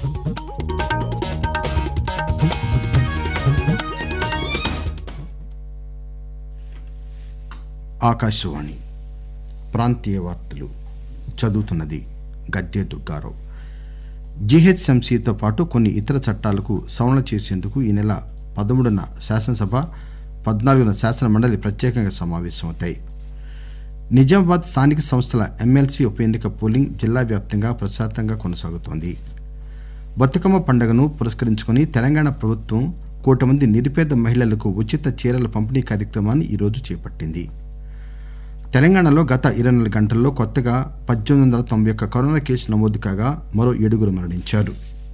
ఆకాశవాణి ప్రాంతీయ వార్తలు చదువుతున్నది గద్దె దుర్గారావు జీహెచ్ఎంసీతో పాటు కొన్ని ఇతర చట్టాలకు సవరణ చేసేందుకు ఈ నెల పదమూడున శాసనసభ పద్నాలుగున శాసన మండలి ప్రత్యేకంగా సమావేశమవుతాయి నిజామాబాద్ స్థానిక సంస్థల ఎమ్మెల్సీ ఉప ఎన్నిక పోలింగ్ జిల్లా వ్యాప్తంగా ప్రశాంతంగా కొనసాగుతోంది బతుకమ్మ పండుగను పురస్కరించుకుని తెలంగాణ ప్రభుత్వం కోటి మంది నిరుపేద మహిళలకు ఉచిత చీరల పంపిణీ కార్యక్రమాన్ని ఈరోజు చేపట్టింది తెలంగాణలో గత ఇరవై నాలుగు గంటల్లో కొత్తగా పద్దెనిమిది వందల తొంభై ఒక్క కరోనా కేసు నమోదు కాగా మరో ఏడుగురు మరణించారు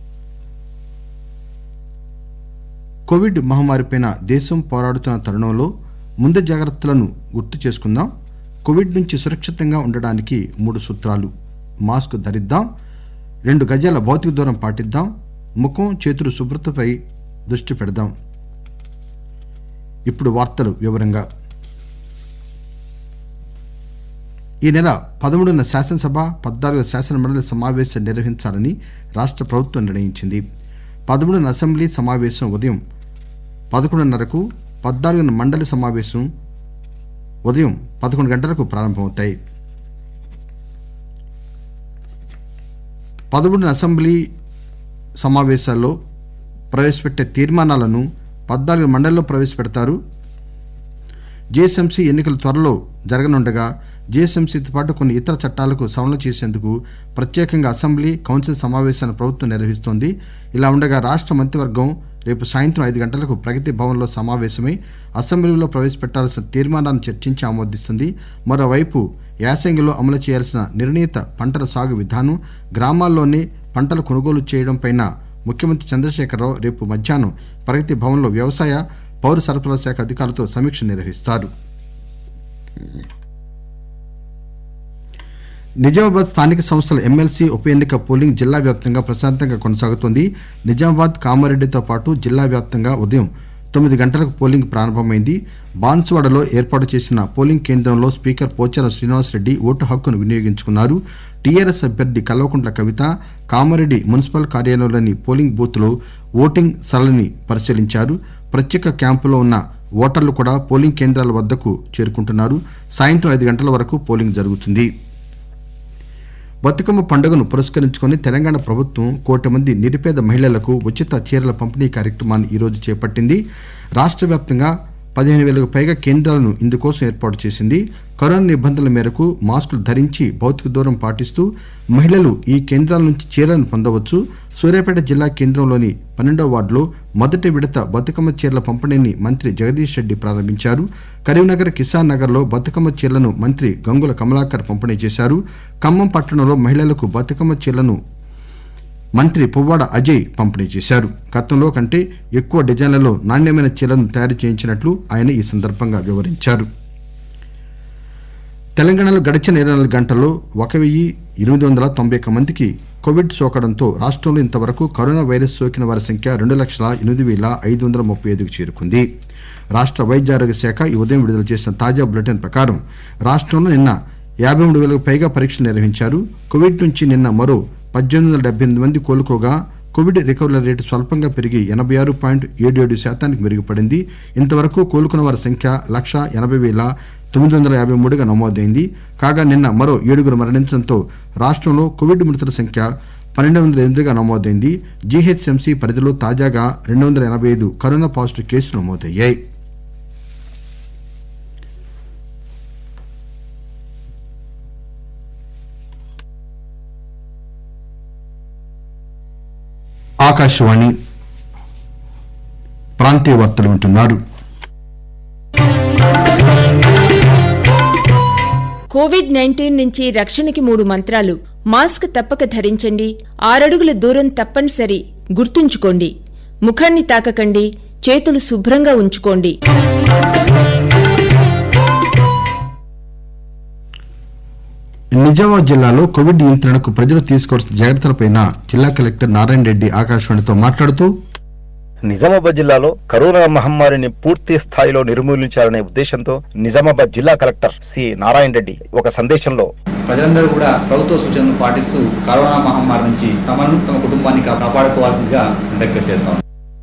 కోవిడ్ మహమ్మారిపై దేశం పోరాడుతున్న తరుణంలో ముందు జాగ్రత్తలను గుర్తు చేసుకుందాం కోవిడ్ నుంచి సురక్షితంగా ఉండడానికి మూడు సూత్రాలు మాస్క్ ధరిద్దాం రెండు గజాల భౌతిక దూరం పాటిద్దాం ముఖం చేతులు శుభ్రతపై దృష్టి పెడదాం ఇప్పుడు వార్తలు వివరంగా ఈ నెల పదమూడున శాసనసభ పద్నాలుగు శాసన మండలి సమావేశం నిర్వహించాలని రాష్ట ప్రభుత్వం నిర్ణయించింది పదమూడున అసెంబ్లీ సమావేశం ఉదయం పదకొండున్నరకు పద్నాలుగున మండలి సమావేశం ఉదయం పదకొండు గంటలకు ప్రారంభమవుతాయి పదమూడున అసెంబ్లీ సమావేశాల్లో ప్రవేశపెట్టే తీర్మానాలను పద్నాలుగు మండలిలో ప్రవేశపెడతారు జీఎస్ఎంసీ ఎన్నికలు త్వరలో జరగనుండగా జీఎస్ఎంసీతో పాటు కొన్ని ఇతర చట్టాలకు సవరణ చేసేందుకు ప్రత్యేకంగా అసెంబ్లీ కౌన్సిల్ సమావేశాన్ని ప్రభుత్వం నిర్వహిస్తోంది ఇలా ఉండగా రాష్ట మంత్రివర్గం రేపు సాయంత్రం ఐదు గంటలకు ప్రగతి భవన్లో సమావేశమై అసెంబ్లీలో ప్రవేశపెట్టాల్సిన తీర్మానాన్ని చర్చించి ఆమోదిస్తుంది మరోవైపు యాసంగిలో అమలు చేయాల్సిన నిర్ణీత పంటల సాగు విధానం గ్రామాల్లోనే పంటలు కొనుగోలు చేయడంపై ముఖ్యమంత్రి చంద్రశేఖరరావు రేపు మధ్యాహ్నం ప్రగతి భవన్లో వ్యవసాయ పౌర సరఫరాల శాఖ అధికారులతో సమీక్ష నిర్వహిస్తారు నిజామాబాద్ స్థానిక సంస్థల ఎమ్మెల్సీ ఉప ఎన్నిక పోలింగ్ జిల్లా వ్యాప్తంగా ప్రశాంతంగా కొనసాగుతోంది నిజామాబాద్ కామారెడ్డితో పాటు జిల్లా వ్యాప్తంగా ఉదయం తొమ్మిది గంటలకు పోలింగ్ ప్రారంభమైంది బాన్సువాడలో ఏర్పాటు చేసిన పోలింగ్ కేంద్రంలో స్పీకర్ పోచారం శ్రీనివాసరెడ్డి ఓటు హక్కును వినియోగించుకున్నారు టీఆర్ఎస్ అభ్యర్థి కల్వకుంట్ల కవిత కామారెడ్డి మున్సిపల్ కార్యాలయంలోని పోలింగ్ బూత్లో ఓటింగ్ సరళిని పరిశీలించారు ప్రత్యేక క్యాంపులో ఉన్న ఓటర్లు కూడా పోలింగ్ కేంద్రాల వద్దకు చేరుకుంటున్నారు సాయంత్రం ఐదు గంటల వరకు పోలింగ్ జరుగుతుంది బతుకమ్మ పండుగను పురస్కరించుకుని తెలంగాణ ప్రభుత్వం కోటి మంది నిరుపేద మహిళలకు ఉచిత చీరల పంపిణీ కార్యక్రమాన్ని ఈరోజు చేపట్టింది రాష్ట్ర వ్యాప్తంగా పదిహేను వేలకు పైగా కేంద్రాలను ఇందుకోసం ఏర్పాటు చేసింది కరోనా నిబంధనల మేరకు మాస్కులు ధరించి భౌతిక దూరం పాటిస్తూ మహిళలు ఈ కేంద్రాల నుంచి చీరలను పొందవచ్చు సూర్యాపేట జిల్లా కేంద్రంలోని పన్నెండవ వార్డులో మొదటి విడత బతుకమ్మ చీరల పంపిణీని మంత్రి జగదీష్ రెడ్డి ప్రారంభించారు కరీంనగర్ కిసాన్ నగర్ లో బతుకమ్మ చీరలను మంత్రి గంగుల కమలాకర్ పంపిణీ చేశారు ఖమ్మం పట్టణంలో మహిళలకు బతుకమ్మ చీరలను మంత్రి పువ్వాడ అజయ్ పంపిణీ చేశారు గతంలో కంటే ఎక్కువ డిజైన్లలో నాణ్యమైన చీరలను తయారు చేయించినట్లు ఆయన ఈ సందర్భంగా వివరించారు తెలంగాణలో గడిచిన ఇరవై నాలుగు గంటల్లో ఒక వెయ్యి ఎనిమిది వందల తొంభై ఒక్క మందికి కోవిడ్ సోకడంతో రాష్ట్రంలో ఇంతవరకు కరోనా వైరస్ సోకిన వారి సంఖ్య రెండు లక్షల ఎనిమిది వేల ఐదు వందల ముప్పై ఐదుకు చేరుకుంది రాష్ట్ర వైద్య ఆరోగ్య శాఖ ఈ ఉదయం విడుదల చేసిన తాజా బులెటిన్ ప్రకారం రాష్ట్రంలో నిన్న యాభై మూడు వేలకు పైగా పరీక్షలు నిర్వహించారు కోవిడ్ నుంచి నిన్న మరో పద్దెనిమిది వందల డెబ్బై ఎనిమిది మంది కోలుకోగా కోవిడ్ రికవరీ రేటు స్వల్పంగా పెరిగి ఎనభై ఆరు పాయింట్ ఏడు ఏడు శాతానికి మెరుగుపడింది ఇంతవరకు కోలుకున్న వారి సంఖ్య లక్ష ఎనభై వేల తొమ్మిది వందల యాభై మూడుగా నమోదైంది కాగా నిన్న మరో ఏడుగురు మరణించడంతో రాష్ట్రంలో కోవిడ్ మృతుల సంఖ్య పన్నెండు వందల ఎనిమిదిగా నమోదైంది జీహెచ్ఎంసీ పరిధిలో తాజాగా రెండు వందల ఎనభై ఐదు కరోనా పాజిటివ్ కేసులు నమోదయ్యాయి ఆకాశవాణి ప్రాంతీయ వార్తలు వింటున్నారు కోవిడ్ నైన్టీన్ నుంచి రక్షణకి మూడు మంత్రాలు మాస్క్ తప్పక ధరించండి ఆరడుగుల దూరం తప్పనిసరి గుర్తుంచుకోండి ముఖాన్ని తాకకండి చేతులు శుభ్రంగా ఉంచుకోండి నిజామాబాద్ జిల్లాలో కోవిడ్ నియంత్రణకు ప్రజలు తీసుకోవాల్సిన జాగ్రత్తలపై జిల్లా కలెక్టర్ నారాయణ రెడ్డి ఆకాశవాణితో మాట్లాడుతూ నిజామాబాద్ జిల్లాలో కరోనా మహమ్మారిని పూర్తి స్థాయిలో నిర్మూలించాలనే ఉద్దేశంతో నిజామాబాద్ జిల్లా కలెక్టర్ సి నారాయణ రెడ్డి ఒక సందేశంలో ప్రజలందరూ కూడా ప్రభుత్వ సూచనలు పాటిస్తూ కరోనా మహమ్మారి నుంచి తమను తమ కుటుంబాన్ని కా- కాపాడుకోవాల్సిందిగా రిక్వెస్ట్ చేస్తాం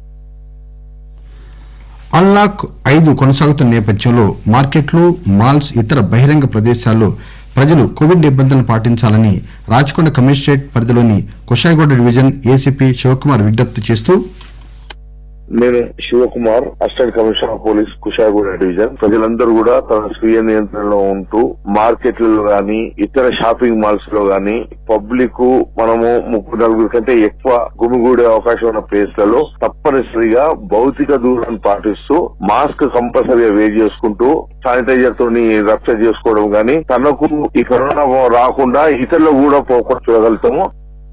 అన్లాక్ ఐదు కొనసాగుతున్న నేపథ్యంలో మార్కెట్లు మాల్స్ ఇతర బహిరంగ ప్రదేశాల్లో ప్రజలు కోవిడ్ నిబంధనలు పాటించాలని రాచకొండ కమిషనరేట్ పరిధిలోని కుషాయిగూడ డివిజన్ ఏసీపీ శివకుమార్ విజ్ఞప్తి చేస్తూ నేను Shivakumar assistant commissioner of police Kushaiguda division ప్రజలందరూ కూడా తన స్వీయ నియంత్రణలో ఉంటూ మార్కెట్లలో గాని ఇతర షాపింగ్ మాల్స్ లో గాని పబ్లిక్ మనము ముప్పై నలుగురు కంటే ఎక్కువ గుమిగూడే అవకాశం ఉన్న ప్లేస్ లలో తప్పనిసరిగా భౌతిక దూరాన్ని పాటిస్తూ మాస్క్ కంపల్సరీగా వేర్ చేసుకుంటూ శానిటైజర్ తోని రక్ష చేసుకోవడం గాని తనకు ఈ కరోనా రాకుండా ఇతరులు కూడా పోకుండా చూడగలుగుతాము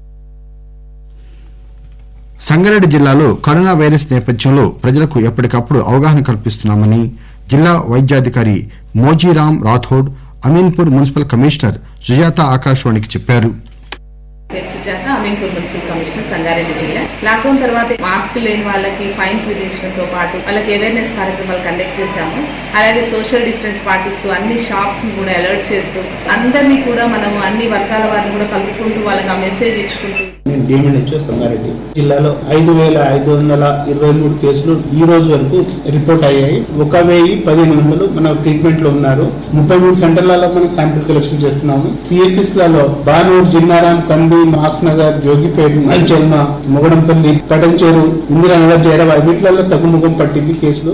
సంగారెడ్డి జిల్లాలో కరోనా వైరస్ నేపథ్యంలో ప్రజలకు ఎప్పటికప్పుడు అవగాహన కల్పిస్తున్నామని జిల్లా వైద్యాధికారి మోజీరామ్ రాథోడ్ అమీన్పూర్ మున్సిపల్ కమిషనర్ సుజాత ఆకాశవాణికి చెప్పారు పేరు సుజాత అమీన్పూర్ మున్సిపల్ కమిషనర్ సంగారెడ్డి జిల్లా లాక్డౌన్ తర్వాత మాస్క్ లేని వాళ్ళకి ఫైన్స్ విధించడంతో పాటు వాళ్ళకి అవేర్నెస్ కార్యక్రమాలు కండక్ట్ చేశాము అలాగే సోషల్ డిస్టెన్స్ పాటిస్తూ అన్ని షాప్స్ ని కూడా అలర్ట్ చేస్తూ అందరినీ కూడా మనము అన్ని వర్గాల వారిని కూడా కలుపుకుంటూ వాళ్ళకి ఆ మెసేజ్ ఇచ్చుకుంటూ నేను డిఎంఎన్హెచ్ఓ సంగారెడ్డి జిల్లాలో ఐదు వేల ఐదు వందల ఇరవై మూడు కేసులు ఈ రోజు వరకు రిపోర్ట్ అయ్యాయి ఒక వెయ్యి పదిహేను వందలు మన ట్రీట్మెంట్ లో ఉన్నారు ముప్పై మూడు సెంటర్లలో మనం శాంపిల్ కలెక్షన్ చేస్తున్నాము పిఎస్ఎస్ లలో బానూర్ జిన్నారాం కంది మాక్స్ నగర్ జోగిపేట్ మల్చెల్మ మొగడంపల్లి పటంచేరు ఇందిరానగర్ జైరాబాద్ వీటిలలో తగ్గుముఖం పట్టింది కేసులు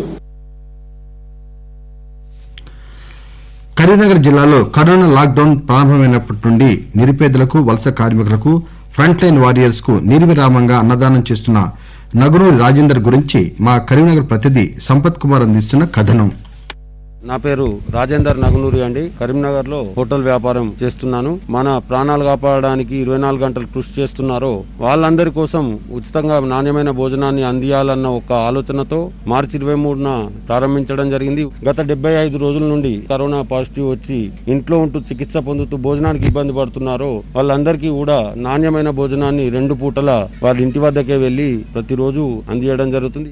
కరీంనగర్ జిల్లాలో కరోనా లాక్డౌన్ ప్రారంభమైనప్పటి నుండి నిరుపేదలకు వలస కార్మికులకు ఫ్రంట్ లైన్ వారియర్స్ కు నిర్విరామంగా అన్నదానం చేస్తున్న నగరూరి రాజేందర్ గురించి మా కరీంనగర్ ప్రతినిధి సంపత్ కుమార్ అందిస్తున్న కథనం నా పేరు రాజేందర్ నగనూరి అండి కరీంనగర్ లో హోటల్ వ్యాపారం చేస్తున్నాను మన ప్రాణాలు కాపాడడానికి ఇరవై నాలుగు గంటలు కృషి చేస్తున్నారో వాళ్ళందరి కోసం ఉచితంగా నాణ్యమైన భోజనాన్ని అందియాలన్న ఒక ఆలోచనతో మార్చి ఇరవై మూడున ప్రారంభించడం జరిగింది గత డెబ్బై ఐదు రోజుల నుండి కరోనా పాజిటివ్ వచ్చి ఇంట్లో ఉంటూ చికిత్స పొందుతూ భోజనానికి ఇబ్బంది పడుతున్నారో వాళ్ళందరికీ కూడా నాణ్యమైన భోజనాన్ని రెండు పూటల వాళ్ళ ఇంటి వద్దకే వెళ్లి ప్రతిరోజు అందియడం జరుగుతుంది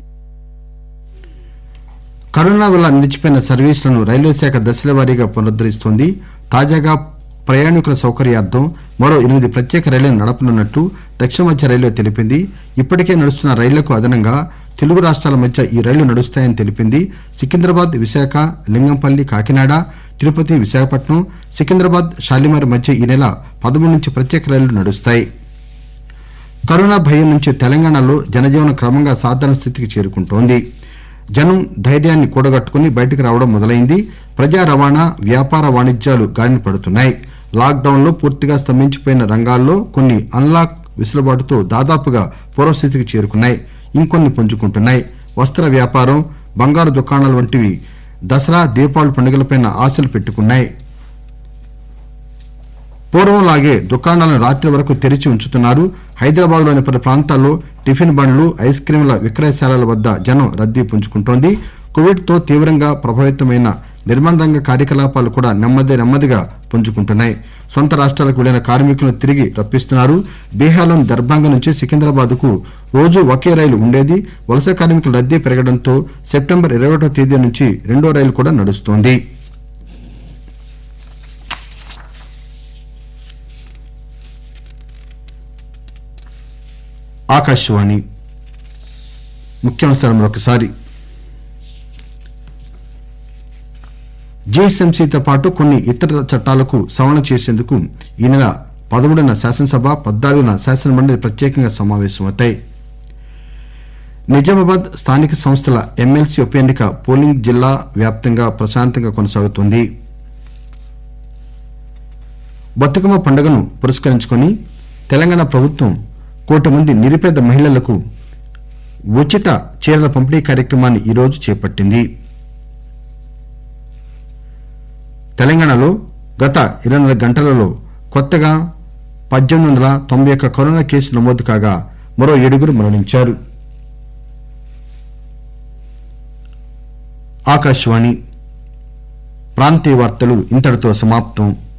కరోనా వల్ల నిలిచిపోయిన సర్వీసులను రైల్వే శాఖ దశల వారీగా పునరుద్దరిస్తోంది తాజాగా ప్రయాణికుల సౌకర్యార్థం మరో ఎనిమిది ప్రత్యేక రైళ్లను నడపనున్నట్టు దక్షిణ మధ్య రైల్వే తెలిపింది ఇప్పటికే నడుస్తున్న రైళ్లకు అదనంగా తెలుగు రాష్ట్రాల మధ్య ఈ రైళ్లు నడుస్తాయని తెలిపింది సికింద్రాబాద్ విశాఖ లింగంపల్లి కాకినాడ తిరుపతి విశాఖపట్నం సికింద్రాబాద్ షాలిమార్ మధ్య ఈ నెల పదమూడు నుంచి ప్రత్యేక రైళ్లు నడుస్తాయి కరోనా భయం నుంచి తెలంగాణలో జనజీవనం క్రమంగా సాధారణ స్థితికి చేరుకుంటోంది జనం ధైర్యాన్ని కూడగట్టుకుని బయటకు రావడం మొదలైంది ప్రజా రవాణా వ్యాపార వాణిజ్యాలు గాడిన పడుతున్నాయి లాక్డౌన్ లో పూర్తిగా స్తంభించిపోయిన రంగాల్లో కొన్ని అన్లాక్ విసులుబాటుతో దాదాపుగా పూర్వస్థితికి చేరుకున్నాయి ఇంకొన్ని పుంజుకుంటున్నాయి వస్త్ర వ్యాపారం బంగారు దుకాణాలు వంటివి దసరా దీపావళి పండుగలపై ఆశలు పెట్టుకున్నాయి పూర్వంలాగే దుకాణాలను రాత్రి వరకు తెరిచి ఉంచుతున్నారు హైదరాబాద్ లోని పలు ప్రాంతాల్లో టిఫిన్ బండ్లు ఐస్ క్రీంల విక్రయశాలల వద్ద జనం రద్దీ పుంజుకుంటోంది కోవిడ్ తో తీవ్రంగా ప్రభావితమైన నిర్మాణ రంగ కార్యకలాపాలు కూడా నెమ్మది నెమ్మదిగా పుంజుకుంటున్నాయి సొంత రాష్ట్రాలకు వెళ్లిన కార్మికులను తిరిగి రప్పిస్తున్నారు బీహార్లోని దర్భంగ నుంచి సికింద్రాబాద్ కు రోజు ఒకే రైలు ఉండేది వలస కార్మికుల రద్దీ పెరగడంతో సెప్టెంబర్ ఇరవై ఒకటో తేదీ నుంచి రెండో రైలు కూడా నడుస్తోంది ఆకాశవాణి ముఖ్యాంశాలు మరొకసారి జీఎస్ఎంసీతో పాటు కొన్ని ఇతర చట్టాలకు సవరణ చేసేందుకు ఈ నెల పదమూడున శాసనసభ పద్నాలుగున శాసనమండలి ప్రత్యేకంగా సమావేశమవుతాయి నిజామాబాద్ స్థానిక సంస్థల ఎమ్మెల్సీ ఉప ఎన్నిక పోలింగ్ జిల్లా వ్యాప్తంగా ప్రశాంతంగా కొనసాగుతోంది బతుకమ్మ పండుగను పురస్కరించుకొని తెలంగాణ ప్రభుత్వం కోటి మంది నిరుపేద మహిళలకు ఉచిత చీరల పంపిణీ కార్యక్రమాన్ని ఈరోజు చేపట్టింది తెలంగాణలో గత ఇరవై నాలుగు గంటలలో కొత్తగా పద్దెనిమిది వందల తొంభై ఒక్క కరోనా కేసులు నమోదు కాగా మరో ఏడుగురు మరణించారు ఆకాశవాణి ప్రాంతీయ వార్తలు ఇంతటితో సమాప్తం